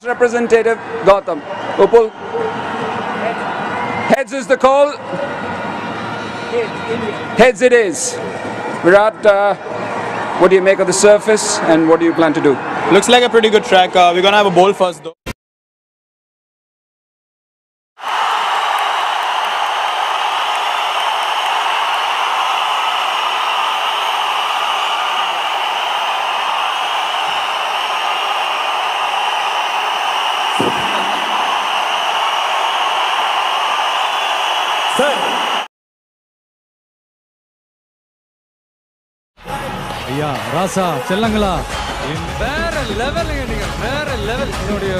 representative Gautam. Upul. Heads is the call. Heads it is. Virat, uh, what do you make of the surface and what do you plan to do? Looks like a pretty good track. Uh, we're gonna have a bowl first though. ஐயா ராசா செல்லங்களா வேற லெவலுங்க நீங்க வேற level என்னுடைய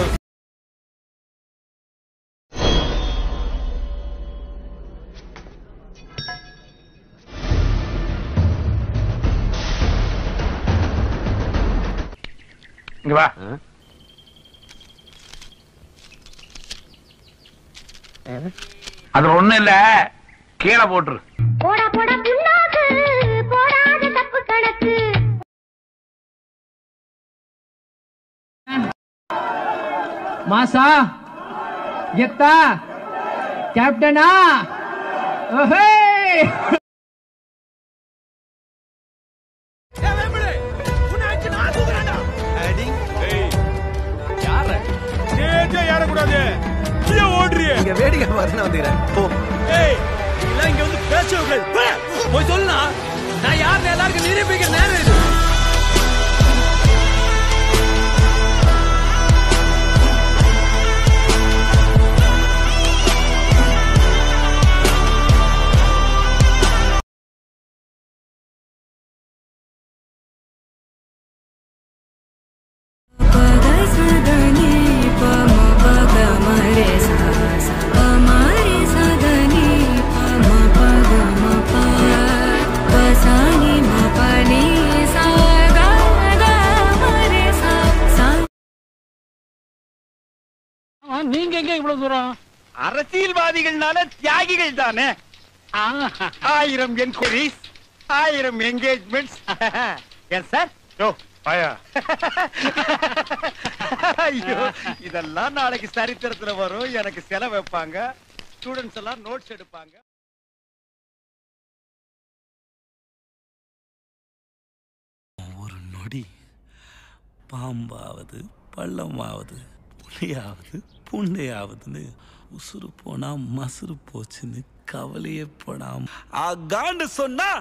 இங்க வா அதுல ஒண்ணும் இல்ல கீழே போட்டுரு போடா போடா புண்ணாக்கு போடாத தப்பு கணக்கு மாசா எத்தா கேப்டனா ஓஹே இங்க வேடிக்கை பார்த்து வந்துக்கிறேன் போ இங்க வந்து பேசுவர்கள் போய் சொல்லலாம் நான் யாருன்னு எல்லாருக்கும் நிரூபிக்கிற நேரம் இது நீங்க எங்க இவ்வளவு தூரம் அரசியல்வாதிகள்னால தியாகிகள் தானே ஆயிரம் என்கொயரிஸ் ஆயிரம் என்கேஜ்மெண்ட்ஸ் எஸ் சார் யோ பாயா ஐயோ இதெல்லாம் நாளைக்கு சரித்திரத்துல வரும் எனக்கு செலவு வைப்பாங்க ஸ்டூடெண்ட்ஸ் எல்லாம் நோட்ஸ் எடுப்பாங்க ஒரு நொடி பாம்பாவது பள்ளமாவது புலியாவது புண்டையாவதுன்னு உசுறு போனா மசுறு போச்சுன்னு கவலையே படாம ஆகாண்டு சொன்னா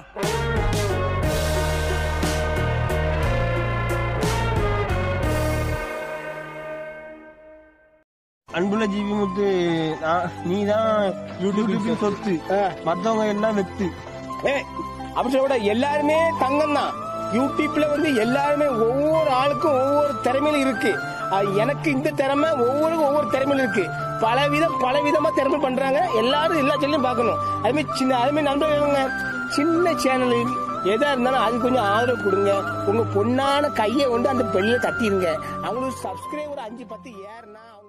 அன்புள்ள ஜீவி முத்து நீ தான் யூடியூப் சொத்து மத்தவங்க எல்லாம் வெத்து அப்படி சொல்ல எல்லாருமே தங்கம் தான் யூடியூப்ல வந்து எல்லாருமே ஒவ்வொரு ஆளுக்கும் ஒவ்வொரு திறமையில இருக்கு அது எனக்கு இந்த திறமை ஒவ்வொருக்கும் ஒவ்வொரு திறமையில இருக்கு பல விதம் பல விதமா திறமை பண்றாங்க எல்லாரும் எல்லா சேனலையும் பார்க்கணும் அதுமாதிரி சின்ன அதுமாதிரி நண்பர்களுங்க சின்ன சேனல் எதா இருந்தாலும் அது கொஞ்சம் ஆதரவு கொடுங்க உங்க பொண்ணான கையை கொண்டு அந்த பெல்ல தட்டிடுங்க அவங்களுக்கு சப்ஸ்கிரைபர் அஞ்சு பத்து ஏறுனா அவங்க